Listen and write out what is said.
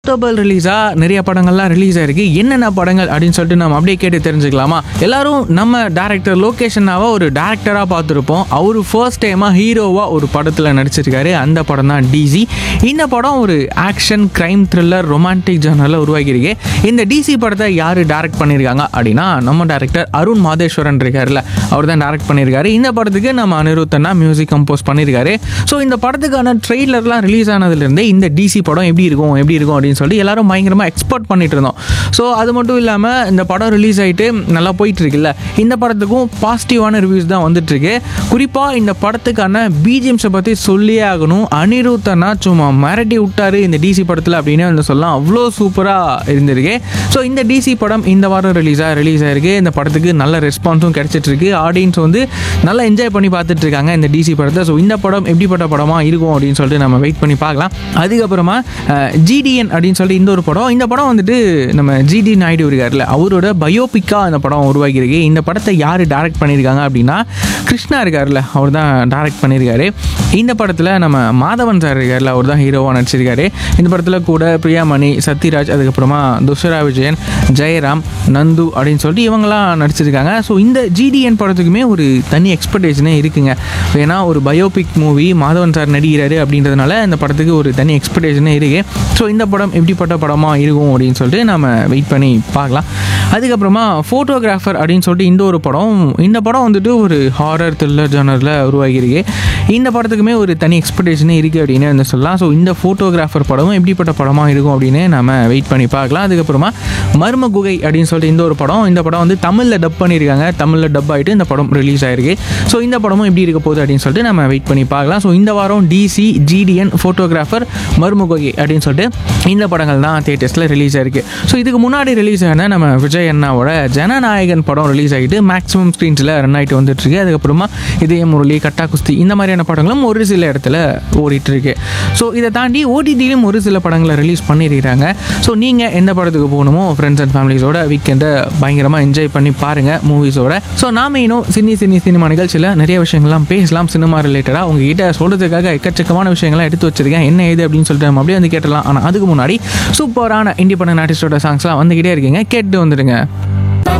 October ரிலீஸாக நிறைய படங்கள்லாம் release ஆயிருக்கு என்னென்ன படங்கள் அப்படின்னு சொல்லிட்டு நம்ம அப்படியே கேட்டு தெரிஞ்சுக்கலாமா எல்லாரும் நம்ம டேரக்டர் லோகேஷனாவை ஒரு டேரக்டராக பார்த்துருப்போம் அவர் ஃபர்ஸ்ட் டைமாக ஹீரோவாக ஒரு படத்தில் நடிச்சிருக்காரு அந்த படம் தான் டிசி இந்த படம் ஒரு ஆக்ஷன் கிரைம் த்ரில்லர் ரொமான்டிக் ஜானரில் உருவாகியிருக்கு இந்த டிசி படத்தை யார் டைரக்ட் பண்ணியிருக்காங்க அப்படின்னா நம்ம டேரக்டர் அருண் மாதேஸ்வரன் இருக்காருல்ல அவர் தான் டைரக்ட் பண்ணியிருக்காரு இந்த படத்துக்கு நம்ம அனிருத்தனா மியூசிக் கம்போஸ் பண்ணியிருக்காரு ஸோ இந்த படத்துக்கான ட்ரெய்லர்லாம் ரிலீஸ் ஆனதுலேருந்தே இந்த டிசி படம் எப்படி இருக்கும் எப்படி இருக்கும் அப்படின்னு சொல்லி எல்லாரும் பயங்கரமாக எக்ஸ்பெக்ட் பண்ணிட்டு இருந்தோம் ஸோ அது மட்டும் இல்லாமல் இந்த படம் ரிலீஸ் ஆகிட்டு நல்லா போயிட்டு இருக்குல்ல இந்த படத்துக்கும் பாசிட்டிவான ரிவ்யூஸ் தான் வந்துட்டு இருக்கு குறிப்பாக இந்த படத்துக்கான பிஜிஎம்ஸை பற்றி சொல்லியே ஆகணும் அனிருத்தனா சும்மா மிரட்டி விட்டாரு இந்த டிசி படத்தில் அப்படின்னு வந்து சொல்லலாம் அவ்வளோ சூப்பராக இருந்திருக்கு ஸோ இந்த டிசி படம் இந்த வாரம் ரிலீஸாக ரிலீஸ் ஆயிருக்கு இந்த படத்துக்கு நல்ல ரெஸ்பான்ஸும் கிடைச்சிட்டு இருக்கு ஆடியன்ஸ் வந்து நல்லா என்ஜாய் பண்ணி பார்த்துட்டு இருக்காங்க இந்த டிசி படத்தை ஸோ இந்த படம் எப்படிப்பட்ட படமாக இருக்கும் அப்படின்னு சொல்லிட்டு நம்ம வெயிட் பண்ணி பார்க்கலாம் அதுக்கப்புறமா ஜிடிஎன் அப்படின்னு சொல்லிட்டு இந்த ஒரு படம் இந்த படம் வந்துட்டு நம்ம ஜிடி நாயுடு இருக்கார்ல அவரோட பயோபிக்காக இந்த படம் உருவாகியிருக்கு இந்த படத்தை யார் டைரக்ட் பண்ணியிருக்காங்க அப்படின்னா கிருஷ்ணா இருக்கார்ல அவர் தான் டைரக்ட் பண்ணியிருக்காரு இந்த படத்தில் நம்ம மாதவன் சார் இருக்கார்ல அவர் தான் ஹீரோவாக நடிச்சிருக்காரு இந்த படத்தில் கூட பிரியாமணி சத்யராஜ் அதுக்கப்புறமா துஷரா விஜயன் ஜெயராம் நந்து அப்படின்னு சொல்லிட்டு இவங்களாம் நடிச்சிருக்காங்க ஸோ இந்த ஜிடிஎன் படத்துக்குமே ஒரு தனி எக்ஸ்பெக்டேஷனே இருக்குங்க ஏன்னா ஒரு பயோபிக் மூவி மாதவன் சார் நடிக்கிறாரு அப்படின்றதுனால இந்த படத்துக்கு ஒரு தனி எக்ஸ்பெக்டேஷனே இருக்கு ஸோ இந்த படம் எப்படிப்பட்ட படமாக இருக்கும் அப்படின்னு சொல்லிட்டு நம்ம வெயிட் பண்ணி பார்க்கலாம் அதுக்கப்புறமா ஃபோட்டோகிராஃபர் அப்படின்னு சொல்லிட்டு இந்த ஒரு படம் இந்த படம் வந்துட்டு ஒரு ஹாரர் த்ரில்லர் ஜானரில் உருவாகியிருக்கு இந்த படத்துக்குமே ஒரு தனி எக்ஸ்பெக்டேஷனே இருக்குது அப்படின்னு வந்து சொல்லலாம் ஸோ இந்த ஃபோட்டோகிராஃபர் படமும் எப்படிப்பட்ட படமாக இருக்கும் அப்படின்னு நம்ம வெயிட் பண்ணி பார்க்கலாம் அதுக்கப்புறமா மர்ம குகை அப்படின்னு சொல்லிட்டு இந்த ஒரு படம் இந்த படம் வந்து தமிழில் டப் பண்ணியிருக்காங்க தமிழில் டப் ஆகிட்டு இந்த படம் ரிலீஸ் ஆயிருக்கு ஸோ இந்த படமும் எப்படி இருக்க போகுது அப்படின்னு சொல்லிட்டு நம்ம வெயிட் பண்ணி பார்க்கலாம் ஸோ இந்த வாரம் டிசி ஜிடிஎன் ஃபோட்டோகிராஃபர் மர்ம குகை அப்படின்னு சொல்லிட்டு இந்த படங்கள் தான் தேட்டர்ஸில் ரிலீஸ் ஆயிருக்கு ஸோ இதுக்கு முன்னாடி ரிலீஸ் ஆன நம்ம விஜய் அண்ணாவோட ஜனநாயகன் படம் ரிலீஸ் ஆகிட்டு மேக்ஸிமம் ஸ்க்ரீன்ஸில் ரன் ஆகிட்டு வந்துட்டு இருக்கு அதுக்கப்புறமா இதய முரளி கட்டா குஸ்தி இந்த மாதிரியான படங்களும் ஒரு சில இடத்துல ஓடிட்டு இருக்கு ஸோ இதை தாண்டி ஓடிடியிலும் ஒரு சில படங்களை ரிலீஸ் பண்ணியிருக்காங்க ஸோ நீங்கள் எந்த படத்துக்கு போகணுமோ ஃப்ரெண்ட்ஸ் அண்ட் ஃபேமிலிஸோட வீக்கெண்டை பயங்கரமாக என்ஜாய் பண்ணி பாருங்கள் மூவிஸோட ஸோ நாம இன்னும் சினி சினி சினிமா நிகழ்ச்சியில் நிறைய விஷயங்கள்லாம் பேசலாம் சினிமா ரிலேட்டடாக உங்ககிட்ட சொல்கிறதுக்காக எக்கச்சக்கமான விஷயங்கள்லாம் எடுத்து வச்சிருக்கேன் என்ன ஏது அப்படின்னு சொல்லிட்டு நம்ம அப்படியே வந்து கேட்டலாம் ஆனால் அதுக்கு முன்னாடி சூப்பரான இண்டிபெண்டன்ட் ஆர்டிஸ்டோட சாங்ஸ்லாம் வந்துக்கிட்டே இருக்கீங்க கேட்டு வந்துடுங்க